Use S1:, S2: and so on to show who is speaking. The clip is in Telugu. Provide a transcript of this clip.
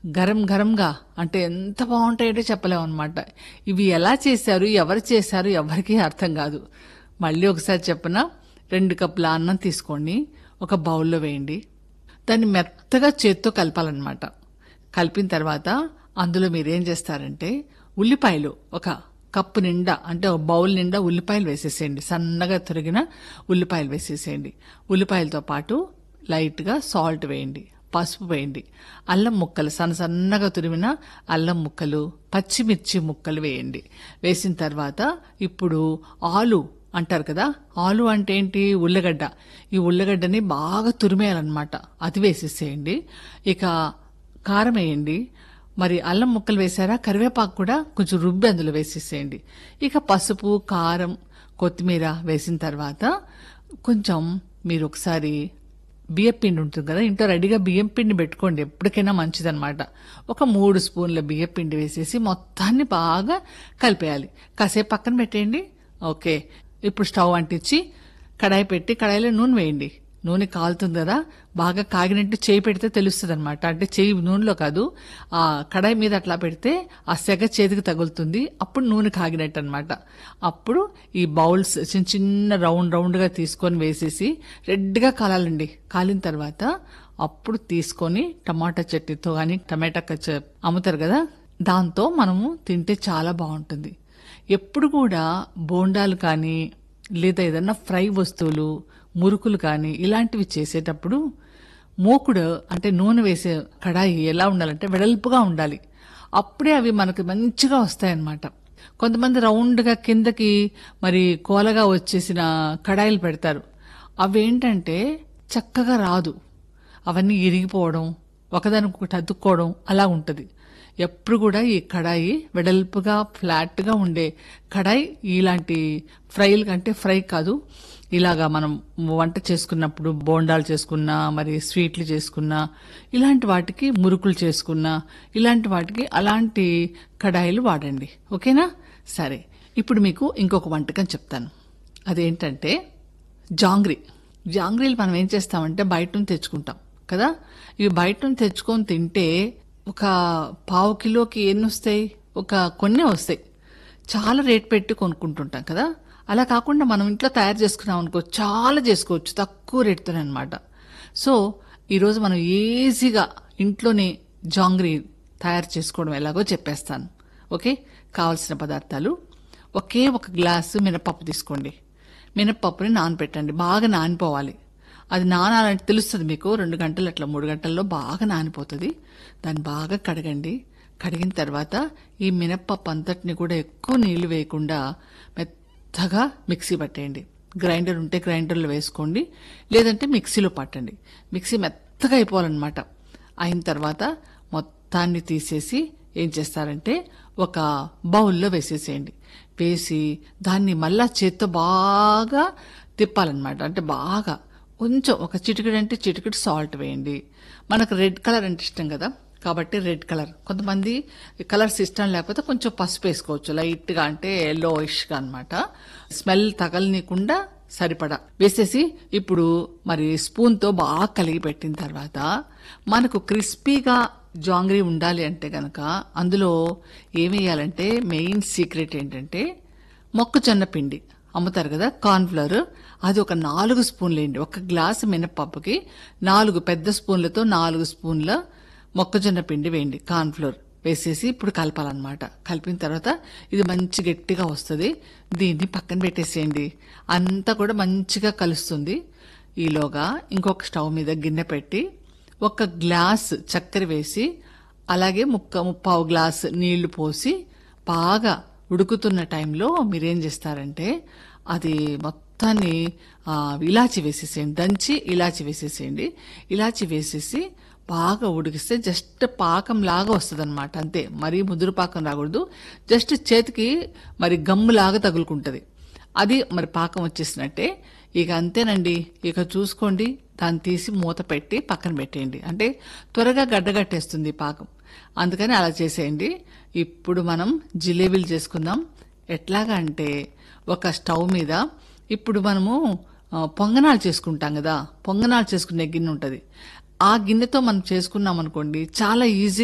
S1: గరం గరంగా అంటే ఎంత బాగుంటాయంటే చెప్పలేము అనమాట ఇవి ఎలా చేశారు ఎవరు చేశారు ఎవరికీ అర్థం కాదు మళ్ళీ ఒకసారి చెప్పన రెండు కప్పుల అన్నం తీసుకోండి ఒక బౌల్లో వేయండి దాన్ని మెత్తగా చేత్తో కలపాలన్నమాట కలిపిన తర్వాత అందులో మీరు ఏం చేస్తారంటే ఉల్లిపాయలు ఒక కప్పు నిండా అంటే ఒక బౌల్ నిండా ఉల్లిపాయలు వేసేసేయండి సన్నగా తొరిగిన ఉల్లిపాయలు వేసేసేయండి ఉల్లిపాయలతో పాటు లైట్గా సాల్ట్ వేయండి పసుపు వేయండి అల్లం ముక్కలు సన్న సన్నగా తురిమిన అల్లం ముక్కలు పచ్చిమిర్చి ముక్కలు వేయండి వేసిన తర్వాత ఇప్పుడు ఆలు అంటారు కదా ఆలు అంటే ఏంటి ఉల్లగడ్డ ఈ ఉల్లగడ్డని బాగా తురిమేయాలన్నమాట అది వేసేసేయండి ఇక కారం వేయండి మరి అల్లం ముక్కలు వేసారా కరివేపాకు కూడా కొంచెం రుబ్బి అందులో వేసేసేయండి ఇక పసుపు కారం కొత్తిమీర వేసిన తర్వాత కొంచెం మీరు ఒకసారి బియ్యం పిండి ఉంటుంది కదా ఇంట్లో రెడీగా బియ్యం పిండి పెట్టుకోండి ఎప్పటికైనా మంచిదన్నమాట ఒక మూడు స్పూన్ల బియ్యం పిండి వేసేసి మొత్తాన్ని బాగా కలిపేయాలి కాసేపు పక్కన పెట్టేయండి ఓకే ఇప్పుడు స్టవ్ అంటించి కడాయి పెట్టి కడాయిలో నూనె వేయండి నూనె కాలుతుంది కదా బాగా కాగినట్టు చేయి పెడితే తెలుస్తుంది అనమాట అంటే చేయి నూనెలో కాదు ఆ కడాయి మీద అట్లా పెడితే ఆ సెగ చేతికి తగులుతుంది అప్పుడు నూనె కాగినట్టు అనమాట అప్పుడు ఈ బౌల్స్ చిన్న చిన్న రౌండ్ రౌండ్గా తీసుకొని వేసేసి రెడ్గా కాలాలండి కాలిన తర్వాత అప్పుడు తీసుకొని టమాటా చట్నీతో కానీ టమాటా కచ్చ అమ్ముతారు కదా దాంతో మనము తింటే చాలా బాగుంటుంది ఎప్పుడు కూడా బోండాలు కానీ లేదా ఏదన్నా ఫ్రై వస్తువులు మురుకులు కానీ ఇలాంటివి చేసేటప్పుడు మూకుడు అంటే నూనె వేసే కడాయి ఎలా ఉండాలంటే వెడల్పుగా ఉండాలి అప్పుడే అవి మనకు మంచిగా వస్తాయన్నమాట కొంతమంది రౌండ్గా కిందకి మరి కోలగా వచ్చేసిన కడాయిలు పెడతారు అవేంటంటే చక్కగా రాదు అవన్నీ ఇరిగిపోవడం ఒకదానికొకటి అతుక్కోవడం అలా ఉంటుంది ఎప్పుడు కూడా ఈ కడాయి వెడల్పుగా ఫ్లాట్గా ఉండే కడాయి ఇలాంటి ఫ్రైలు కంటే ఫ్రై కాదు ఇలాగా మనం వంట చేసుకున్నప్పుడు బోండాలు చేసుకున్నా మరి స్వీట్లు చేసుకున్నా ఇలాంటి వాటికి మురుకులు చేసుకున్నా ఇలాంటి వాటికి అలాంటి కడాయిలు వాడండి ఓకేనా సరే ఇప్పుడు మీకు ఇంకొక వంటకం చెప్తాను అదేంటంటే జాంగ్రీ జాంగ్రీలు మనం ఏం చేస్తామంటే బయట నుంచి తెచ్చుకుంటాం కదా ఇవి బయట నుంచి తెచ్చుకొని తింటే ఒక పావు కిలోకి ఎన్ని వస్తాయి ఒక కొన్ని వస్తాయి చాలా రేట్ పెట్టి కొనుక్కుంటుంటాం కదా అలా కాకుండా మనం ఇంట్లో తయారు చేసుకున్నాం అనుకో చాలా చేసుకోవచ్చు తక్కువ రేటుతోనే అనమాట సో ఈరోజు మనం ఈజీగా ఇంట్లోనే జాంగ్రీ తయారు చేసుకోవడం ఎలాగో చెప్పేస్తాను ఓకే కావలసిన పదార్థాలు ఒకే ఒక గ్లాసు మినపప్పు తీసుకోండి మినపప్పుని నానబెట్టండి బాగా నానిపోవాలి అది నానాలంటే తెలుస్తుంది మీకు రెండు గంటలు అట్లా మూడు గంటల్లో బాగా నానిపోతుంది దాన్ని బాగా కడగండి కడిగిన తర్వాత ఈ మినప్పప్పు అంతటిని కూడా ఎక్కువ నీళ్లు వేయకుండా మెత్తగా మిక్సీ పట్టేయండి గ్రైండర్ ఉంటే గ్రైండర్లో వేసుకోండి లేదంటే మిక్సీలో పట్టండి మిక్సీ మెత్తగా అయిపోవాలన్నమాట అయిన తర్వాత మొత్తాన్ని తీసేసి ఏం చేస్తారంటే ఒక బౌల్లో వేసేసేయండి వేసి దాన్ని మళ్ళా చేత్తో బాగా తిప్పాలన్నమాట అంటే బాగా కొంచెం ఒక చిటికెడు అంటే చిటికెడు సాల్ట్ వేయండి మనకు రెడ్ కలర్ అంటే ఇష్టం కదా కాబట్టి రెడ్ కలర్ కొంతమంది కలర్స్ ఇష్టం లేకపోతే కొంచెం పసుపు వేసుకోవచ్చు లైట్గా అంటే ఎల్లోయిష్గా అనమాట స్మెల్ తగలనీయకుండా సరిపడా వేసేసి ఇప్పుడు మరి స్పూన్తో బాగా కలిగి పెట్టిన తర్వాత మనకు క్రిస్పీగా జాంగ్రీ ఉండాలి అంటే గనక అందులో ఏమేయాలంటే మెయిన్ సీక్రెట్ ఏంటంటే మొక్కజొన్న పిండి అమ్ముతారు కదా కార్న్ఫ్లవర్ అది ఒక నాలుగు స్పూన్లు వేయండి ఒక గ్లాసు మినపప్పుకి నాలుగు పెద్ద స్పూన్లతో నాలుగు స్పూన్ల మొక్కజొన్న పిండి వేయండి కార్న్ఫ్లవర్ వేసేసి ఇప్పుడు కలపాలన్నమాట కలిపిన తర్వాత ఇది మంచి గట్టిగా వస్తుంది దీన్ని పక్కన పెట్టేసేయండి అంతా కూడా మంచిగా కలుస్తుంది ఈలోగా ఇంకొక స్టవ్ మీద గిన్నె పెట్టి ఒక గ్లాస్ చక్కెర వేసి అలాగే ముక్క ముప్పావు గ్లాస్ నీళ్లు పోసి బాగా ఉడుకుతున్న టైంలో మీరేం చేస్తారంటే అది మొత్తాన్ని ఆ, ఇలాచి వేసేసేయండి దంచి ఇలాచి వేసేసేయండి ఇలాచి వేసేసి బాగా ఉడికిస్తే జస్ట్ పాకం లాగా వస్తుంది అనమాట అంతే మరీ ముదురు పాకం రాకూడదు జస్ట్ చేతికి మరి గమ్ము లాగా తగులుకుంటది అది మరి పాకం వచ్చేసినట్టే ఇక అంతేనండి ఇక చూసుకోండి దాన్ని తీసి మూత పెట్టి పక్కన పెట్టేయండి అంటే త్వరగా గడ్డగట్టేస్తుంది ఈ పాకం అందుకని అలా చేసేయండి ఇప్పుడు మనం జిలేబీలు చేసుకుందాం ఎట్లాగా అంటే ఒక స్టవ్ మీద ఇప్పుడు మనము ఆ, పొంగనాలు చేసుకుంటాం కదా పొంగనాలు చేసుకునే గిన్నె ఉంటుంది ఆ గిన్నెతో మనం చేసుకున్నాం అనుకోండి చాలా ఈజీ